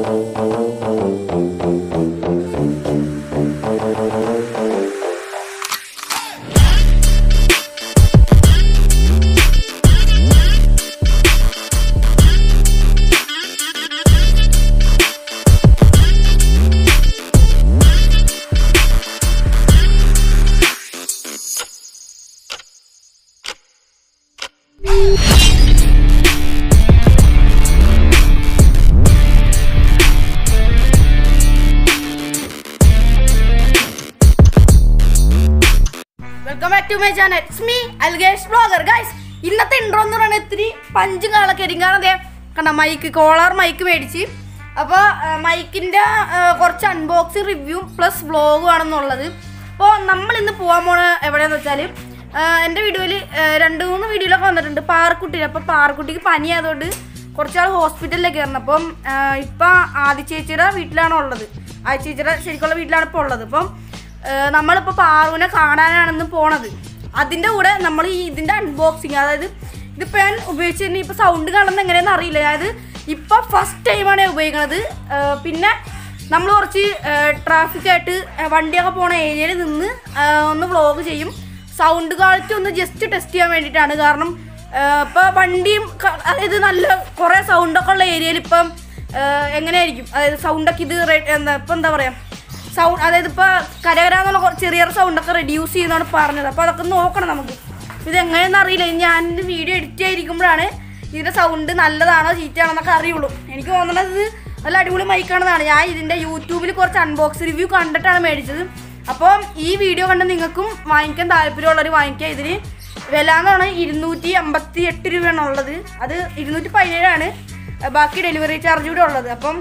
Welcome back to my channel it's me Algesh blogger guys ഇന്നത്തെ intro എന്ന് പറയുന്നത് ഇത്തിരി പഞ്ചും കാളൊക്കെ ആയിരിക്കും കാരണം അതെ കണ്ട മൈക്ക് കോളർ മൈക്ക് മേടിച്ച് അപ്പോൾ മൈക്കിൻ്റെ കുറച്ച് അൺബോക്സിങ് റിവ്യൂ പ്ലസ് വ്ളോഗും ആണെന്നുള്ളത് അപ്പോൾ നമ്മൾ ഇന്ന് പോകാൻ പോണ എവിടെയാന്ന് വെച്ചാൽ എൻ്റെ വീഡിയോയിൽ രണ്ട് മൂന്ന് വീഡിയോയിലൊക്കെ വന്നിട്ടുണ്ട് പാറക്കുട്ടി അപ്പോൾ പാറക്കുട്ടിക്ക് പനി ആയതുകൊണ്ട് കുറച്ചാൾ ഹോസ്പിറ്റലിലേക്ക് കയറണം അപ്പം ഇപ്പം ആദി ചേച്ചിയുടെ വീട്ടിലാണ് ഉള്ളത് ആദി ചേച്ചിയുടെ ശരിക്കുള്ള വീട്ടിലാണ് ഇപ്പോൾ ഉള്ളത് അപ്പം ഏഹ് നമ്മളിപ്പോൾ പാറുവിനെ കാണാനാണെന്ന് പോണത് അതിൻ്റെ കൂടെ നമ്മൾ ഈ ഇതിൻ്റെ അൺബോക്സിങ് അതായത് ഇതിപ്പോൾ ഞാൻ ഉപയോഗിച്ചിട്ട് ഇപ്പോൾ സൗണ്ട് കാണുന്നത് എങ്ങനെയാണെന്ന് അറിയില്ല അതായത് ഇപ്പോൾ ഫസ്റ്റ് ടൈമാണ് ഞാൻ ഉപയോഗിക്കുന്നത് ഏഹ് പിന്നെ നമ്മൾ കുറച്ച് ട്രാഫിക് ആയിട്ട് ഏഹ് വണ്ടിയൊക്കെ പോണ ഏരിയയിൽ നിന്ന് ഏഹ് ഒന്ന് വ്ളോഗ് ചെയ്യും സൗണ്ട് ക്വാളിറ്റി ഒന്ന് ജസ്റ്റ് ടെസ്റ്റ് ചെയ്യാൻ വേണ്ടിയിട്ടാണ് കാരണം ഇപ്പോൾ വണ്ടിയും ക- അതായത് നല്ല കുറേ സൗണ്ടൊക്കെ ഉള്ള ഏരിയയിൽ ഇപ്പം ഏഹ് എങ്ങനെയായിരിക്കും അതായത് സൗണ്ടൊക്കെ ഇത് re- എന്താ ഇപ്പം എന്താ പറയുക സൗണ്ട് അതായത് ഇപ്പോൾ കരകരാന്നുള്ള കുറച്ച് ചെറിയ സൗണ്ടൊക്കെ റെഡ്യൂസ് ചെയ്യുന്നതാണ് പറഞ്ഞത് അപ്പോൾ അതൊക്കെ നോക്കണം നമുക്ക് ഇത് എങ്ങനെയെന്ന് അറിയില്ല ഇനി ഞാൻ വീഡിയോ എഡിറ്റ് ചെയ്തിരിക്കുമ്പോഴാണ് ഇതിൻ്റെ സൗണ്ട് നല്ലതാണോ ചീത്തയാണോ എന്നൊക്കെ അറിയുള്ളൂ എനിക്ക് തോന്നുന്നത് ഇത് നല്ല അടിപൊളി മൈക്കാണെന്നാണ് ഞാൻ ഇതിൻ്റെ യൂട്യൂബിൽ കുറച്ച് അൺബോക്സ് റിവ്യൂ കണ്ടിട്ടാണ് മേടിച്ചത് അപ്പോൾ ഈ വീഡിയോ കണ്ട് നിങ്ങൾക്കും വാങ്ങിക്കാൻ താല്പര്യമുള്ളവർ വാങ്ങിക്കുക ഇതിന് വില എന്ന് പറഞ്ഞാൽ ഇരുന്നൂറ്റി അമ്പത്തി എട്ട് രൂപയാണ് ഉള്ളത് അത് ഇരുന്നൂറ്റി പതിനേഴാണ് ബാക്കി ഡെലിവറി ചാർജ് കൂടെ ഉള്ളത് അപ്പം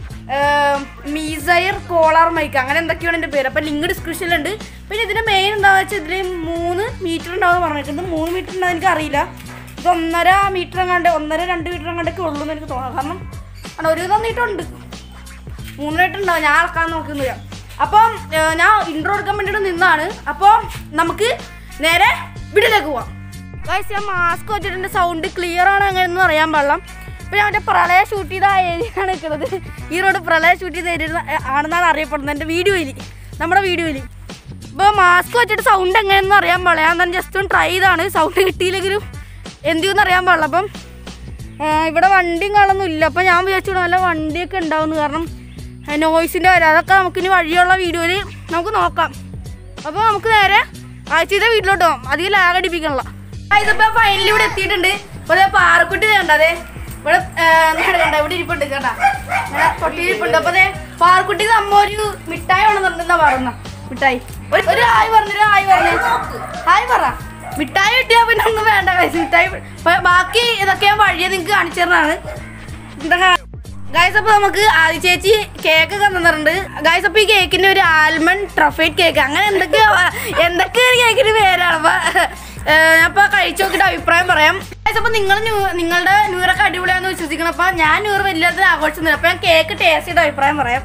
മീസയർ കോളർ മൈക്ക് അങ്ങനെ എന്തൊക്കെയാണ് എൻ്റെ പേര് അപ്പം ലിങ്ക് ഡിസ്ക്രിപ്ഷനിലുണ്ട് പിന്നെ ഇതിൻ്റെ മെയിൻ എന്താണെന്ന് വെച്ചാൽ ഇതിൽ മൂന്ന് മീറ്റർ ഉണ്ടാവും പറഞ്ഞിട്ടുണ്ട് മൂന്ന് മീറ്റർ ഉണ്ടാവും എനിക്ക് അറിയില്ല ഇത് ഒന്നര മീറ്റർ എങ്ങാണ്ട് ഒന്നര രണ്ട് മീറ്റർ എങ്ങാണ്ടൊക്കെ ഉള്ളൂ എന്ന് എനിക്ക് തോന്നാം കാരണം ആണ് ഒരു വിധം നീട്ടുണ്ട് മൂന്നായിട്ടുണ്ടാവും ഞാൻ അളക്കാൻ നോക്കുന്നില്ല അപ്പം ഏർ, ഞാൻ ഇൻട്രോ എടുക്കാൻ വേണ്ടിയിട്ട് നിന്നാണ് അപ്പോൾ നമുക്ക് നേരെ വീട്ടിലേക്ക് പോവാം ഗൈസ് ഞാൻ മാസ്ക് വെച്ചിട്ടുണ്ട് സൗണ്ട് ക്ലിയർ ആണോ എങ്ങനെയൊന്നും അറിയാൻ പാടില്ല ഇപ്പം ഞാൻ മറ്റേ പ്രളയ ഷൂട്ട് ചെയ്ത ആ ഏരിയയാണ് നിൽക്കുന്നത് ഈ റോഡ് പ്രളയ ഷൂട്ട് ചെയ്ത ഏരിയ ആണെന്നാണ് അറിയപ്പെടുന്നത് എൻ്റെ വീഡിയോയിൽ നമ്മുടെ വീഡിയോയിൽ ഇപ്പോൾ മാസ്ക് വെച്ചിട്ട് സൗണ്ട് എങ്ങനെയൊന്നും അറിയാൻ പാടില്ല ഞാൻ തന്നെ ജസ്റ്റ് ഒന്ന് ട്രൈ ചെയ്താണ് സൗണ്ട് കിട്ടിയില്ലെങ്കിലും എന്തെന്ന് അറിയാൻ പാടില്ല അപ്പം ആ, ഇവിടെ വണ്ടിയും കാണുന്നില്ല ഇല്ല അപ്പം ഞാൻ വിചാരിച്ചു നല്ല വണ്ടിയൊക്കെ ഉണ്ടാവുന്നു കാരണം നോയ്സിൻ്റെ കാര്യം അതൊക്കെ നമുക്ക് ഇനി വഴിയുള്ള വീഡിയോയിൽ നമുക്ക് നോക്കാം അപ്പോൾ നമുക്ക് നേരെ ആഴ്ചയുടെ വീട്ടിലോട്ട് പോകാം അധികം ലാഗ് അടിപ്പിക്കണല്ല ഇതിപ്പോൾ ഫൈനലി ഇവിടെ എത്തിയിട്ടുണ്ട് ഇപ്പോൾ ദേ പാറക്കുട്ടി ദേ കണ്ടോ അതെ ഇവിടെ ആ, എന്താണ് കണ്ടോ ഇവിടെ ഇരിപ്പുണ്ട് കേട്ടാ ഇങ്ങനെ പൊട്ടി ഇരിപ്പുണ്ട് അപ്പോൾ അതെ പാറക്കുട്ടി നമ്മ ഒരു മിഠായി വേണമെന്നുണ്ടെന്നാ പറയുന്ന മിഠായി ഒരു ഒരു ഹായ് പറഞ്ഞു ഒരു ഹായ് പറഞ്ഞു ഹായ് പറ മിഠായി കിട്ടിയാൽ പിന്നെ ഒന്നും വേണ്ട guys. മിഠായി ബ- ബാക്കി ഇതൊക്കെ ഞാൻ വഴിയെ നിങ്ങൾക്ക് കാണിച്ചു തരുന്നതാണ് ഗായ്സ് അപ്പോൾ നമുക്ക് ആദ്യ ചേച്ചി കേക്ക് ഒക്കെ തന്നിട്ടുണ്ട് ഗായ്സ് അപ്പോൾ ഈ കേക്കിൻ്റെ ഒരു ആൽമണ്ട് ട്രഫേറ്റ് കേക്ക് അങ്ങനെ എന്തൊക്കെയോ എന്തൊക്കെ ഒരു കേക്കിന് പേരാണ് അപ്പോൾ അപ്പോൾ കഴിച്ചു നോക്കിയിട്ട് അഭിപ്രായം പറയാം ഗായ്സ് അപ്പോൾ നിങ്ങൾ നിങ്ങളുടെ ന്യൂ ഇയർ ഒക്കെ അടിപൊളിയാണെന്ന് വിശ്വസിക്കണം അപ്പോൾ ഞാൻ ന്യൂ ഇയർ വലിയ ആഘോഷിക്കുന്നില്ല അപ്പോൾ ഞാൻ കേക്ക് ടേസ്റ്റ് ചെയ്ത അഭിപ്രായം പറയാം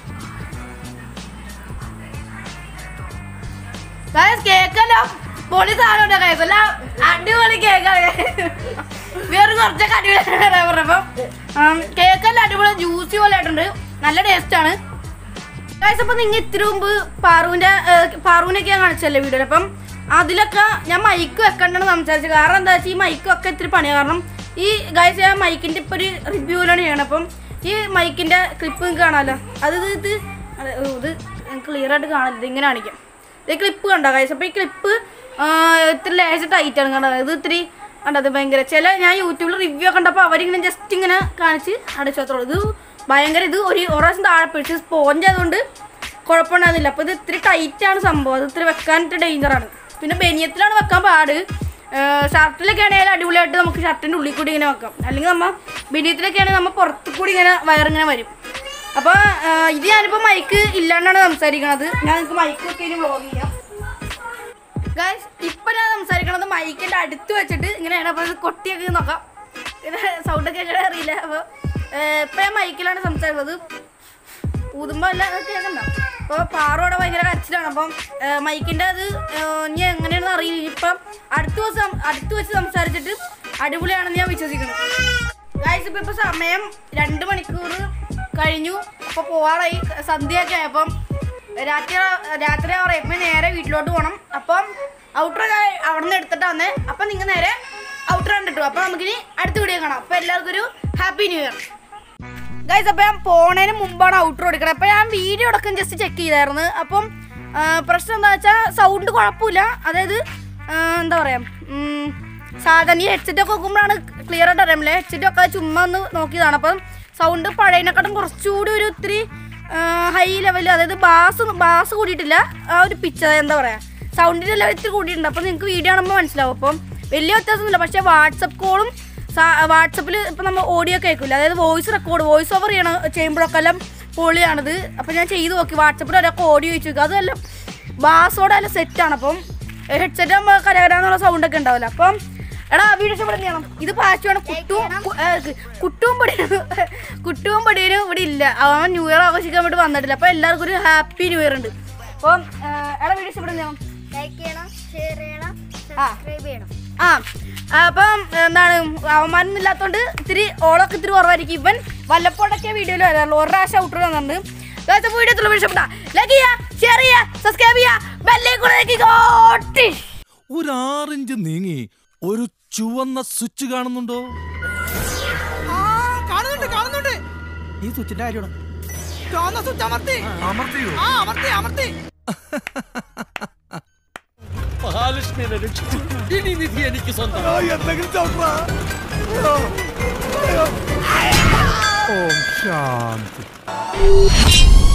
ഗായ്സ് കേക്കല്ല പൊളി സാധനം ഗായ്സ് അല്ല അടിപൊളി കേക്കാണ് വേറെ കുറച്ചൊക്കെ അടിപൊളിയാണ് പറഞ്ഞപ്പം കേക്കല്ല അടിപൊളി ജ്യൂസി പോലെ ആയിട്ടുണ്ട് നല്ല ടേസ്റ്റ് ആണ് ഗായ്സ് അപ്പം നിങ്ങൾ ഇത്തിരി മുമ്പ് പാറുവിൻ്റെ പാറുവിനൊക്കെ ഞാൻ കാണിച്ചല്ലേ വീഡിയോയിൽ അപ്പം അതിലൊക്കെ ഞാൻ മൈക്ക് വെക്കണ്ടെന്ന് സംസാരിച്ചു കാരണം എന്താ വെച്ചാൽ ഈ മൈക്കൊക്കെ ഇത്തിരി പണിയാണ് കാരണം ഈ ഗായ്സ് ഞാൻ മൈക്കിൻ്റെ ഇപ്പോൾ ഒരു റിവ്യൂലാണ് ചെയ്യണം അപ്പം ഈ മൈക്കിൻ്റെ ക്ലിപ്പ് നിങ്ങൾക്ക് കാണാമല്ലോ അത് ഇത് ഇത് അതെ, ഓ, ഇത് ക്ലിയർ ആയിട്ട് കാണില്ല ഇത് ഇങ്ങനെ കാണിക്കാം ഇത് ക്ലിപ്പ് കണ്ടോ ഗൈസ് അപ്പോൾ ഈ ക്ലിപ്പ് ഇത്തിരി ലേശം ടൈറ്റാണ് കണ്ടോ ഇത് ഇത്തിരി കണ്ടത് ഭയങ്കര ചില ഞാൻ യൂട്യൂബിൽ റിവ്യൂ കണ്ടപ്പോൾ അവരിങ്ങനെ ജസ്റ്റ് ഇങ്ങനെ കാണിച്ച് അടച്ചു അത്രേ ഉള്ളൂ. ഇത് ഭയങ്കര ഇത് ഒരു ഒരു പ്രാവശ്യം താഴെ പിടിച്ച് സ്പോഞ്ച് ആയതുകൊണ്ട് കുഴപ്പമുണ്ടായിരുന്നില്ല അപ്പോൾ ഇത് ഇത്തിരി ടൈറ്റാണ് സംഭവം അത് ഇത്തിരി വെക്കാൻ ഇത്തിരി ഡേഞ്ചറാണ് പിന്നെ ബനിയത്തിലാണ് വെക്കാൻ പാട് ഷർട്ടിലൊക്കെ ആണെങ്കിൽ അടിപൊളിയായിട്ട് നമുക്ക് ഷർട്ടിൻ്റെ ഉള്ളിൽ കൂടി ഇങ്ങനെ വെക്കാം അല്ലെങ്കിൽ നമ്മൾ ബനിയത്തിലൊക്കെ ആണെങ്കിൽ നമ്മൾ പുറത്തു കൂടി ഇങ്ങനെ വയറിങ്ങനെ വരും അപ്പോൾ ഇത് ഞാനിപ്പോൾ മൈക്ക് ഇല്ലാണ്ടാണ് സംസാരിക്കണത് ഞാൻ നിങ്ങൾക്ക് മൈക്ക് ഒക്കെ ഇനി വ്ളോഗ് ചെയ്യാം ഗൈസ് ഇപ്പൊ ഞാൻ സംസാരിക്കണത് മൈക്കിന്റെ അടുത്ത് വെച്ചിട്ട് ഇങ്ങനെയാണ് അപ്പൊ ഇത് കൊട്ടിയൊക്കെ നോക്കാം ഇത് സൗണ്ടൊക്കെ എങ്ങനെ അറിയില്ല അപ്പൊ ഇപ്പൊ ഞാൻ മൈക്കിലാണ് സംസാരിക്കുന്നത് ഊതുമ്പോ എല്ലാം കേൾക്കണ്ട അപ്പോൾ പാറോടെ ഭയങ്കര കരച്ചിലാണ് അപ്പം ഏഹ്, മൈക്കിന്റെ അത് ഏഹ്, ഇനി എങ്ങനെയാണെന്ന് അറിയില്ല ഇനിയിപ്പം അടുത്ത ദിവസം അടുത്ത് വെച്ച് സംസാരിച്ചിട്ട് അടിപൊളിയാണെന്ന് ഞാൻ വിശ്വസിക്കുന്നു ഗായ്സ് ഇപ്പൊ ഇപ്പൊ സമയം രണ്ട് മണിക്കൂർ കഴിഞ്ഞു അപ്പോൾ പോവാറായി സന്ധ്യയൊക്കെ ആയപ്പം രാത്രി രാത്രി ആവാറായി ഇപ്പം നേരെ വീട്ടിലോട്ട് പോകണം അപ്പം ഔട്ടർ അവിടെ നിന്ന് എടുത്തിട്ട് വന്നേ അപ്പം നിങ്ങൾ നേരെ ഔട്ടർ കണ്ടിട്ടു അപ്പം നമുക്കിനി അടുത്ത വീഡിയോ കാണാം അപ്പം എല്ലാവർക്കും ഒരു ഹാപ്പി ന്യൂ ഇയർ ഗൈസ് അപ്പം ഞാൻ പോണതിന് മുമ്പാണ് ഔട്ടർ എടുക്കണം അപ്പം ഞാൻ വീഡിയോ അടക്കം ജസ്റ്റ് ചെക്ക് ചെയ്തായിരുന്നു അപ്പം ആ, പ്രശ്നം എന്താ വെച്ചാൽ സൗണ്ട് കുഴപ്പമില്ല അതായത് ആ, എന്താ പറയുക സാധാരണ ഈ ഹെഡ്സെറ്റ് ഒക്കെ നോക്കുമ്പോഴാണ് ക്ലിയർ ആയിട്ട് അറിയാമില്ല ഹെഡ്സെറ്റ് ഒക്കെ ചുമ്മാ ഒന്ന് നോക്കിയതാണ് അപ്പം സൗണ്ട് പഴയതിനെക്കാട്ടും കുറച്ചുകൂടി ഒരു ഇത്തിരി ഹൈ ലെവൽ അതായത് ബാസ് ബാസ് കൂടിയിട്ടില്ല ആ ഒരു പിച്ച് എന്താ പറയുക സൗണ്ടിൻ്റെ ലെവൽ ഇത്തിരി കൂടിയിട്ടുണ്ട് അപ്പം നിങ്ങൾക്ക് വീഡിയോ കാണുമ്പോൾ മനസ്സിലാവും അപ്പം വലിയ വ്യത്യാസമൊന്നുമില്ല പക്ഷേ വാട്സപ്പ് കോളും വാട്സപ്പിൽ ഇപ്പം നമ്മൾ ഓഡിയോ കേൾക്കില്ല അതായത് വോയിസ് റെക്കോർഡ് വോയിസ് ഓവർ ചെയ്യണം ചെയ്യുമ്പോഴൊക്കെ എല്ലാം പൊളിയാണിത് അപ്പം ഞാൻ ചെയ്ത് നോക്കി വാട്സപ്പിൽ ഒരാൾക്ക് ഓഡിയോ വെച്ച് നോക്കി അതെല്ലാം ബാസോടെ എല്ലാം സെറ്റാണ് അപ്പം ഹെഡ്സെറ്റ് ആകുമ്പോൾ കരകരാന്നുള്ള സൗണ്ട് ഒക്കെ ഉണ്ടാവില്ല അപ്പം എടാ വീഡിയോ ഇഷ്ടപ്പെടുന്ന ചെയ്യണം ഇത് പാച്ചുവാണ് കുട്ടും കു- ഏ, കുട്ടും പടിയനും കുട്ടും പടിയനും ഇവിടെ ഇല്ല അവൻ ന്യൂ ഇയർ ആഘോഷിക്കാൻ വേണ്ടി വന്നിട്ടില്ല അപ്പം എല്ലാവർക്കും ഒരു ഹാപ്പി ന്യൂ ഇയർ ഉണ്ട് അപ്പം ഏ, എടാ വീഡിയോ ഇഷ്ടപ്പെടുന്ന ചെയ്യണം ലൈക്ക് ചെയ്യണം ഷെയർ ചെയ്യണം ആ. സബ്സ്ക്രൈബ് ചെയ്യണം ആ അപ്പം എന്താണ് അവമാനം ഇല്ലാത്തോണ്ട് ഇത്തിരി ഓളൊക്കെ ഇത്തിരി കുറവായിരിക്കും ഇവൻ വല്ലപ്പോഴൊക്കെ വീഡിയോയിൽ വരാറുള്ളൂ ഒരു പ്രാവശ്യം ഔട്ടർ വന്നിട്ടുണ്ട് ഇതാത്ത വീഡിയോ തുള്ള ഇഷ്ടപ്പെട്ട ലൈക്ക് ചെയ്യുക ഷെയർ ചെയ്യുക സബ്സ്ക്രൈബ് ചെയ്യുക ബെല്ലേ കൂടെ ഒരു ആറിഞ്ച് നീങ്ങി ഒരു ചുവന്ന സ്വിച്ച് കാണുന്നുണ്ടോ ആ, കാണുന്നുണ്ട് കാണുന്നുണ്ട് ഈ സ്വിച്ചിന്റെ കാര്യമാണ് ചുവന്ന സ്വിച്ച് അമർത്തി അമർത്തിയോ ആ അമർത്തി അമർത്തി മഹാലക്ഷ്മിയെ രക്ഷിച്ചു ഇനി നിധി എനിക്ക് സ്വന്തം എന്തെങ്കിലും ചവിട്ടാ ഓം ശാന്തി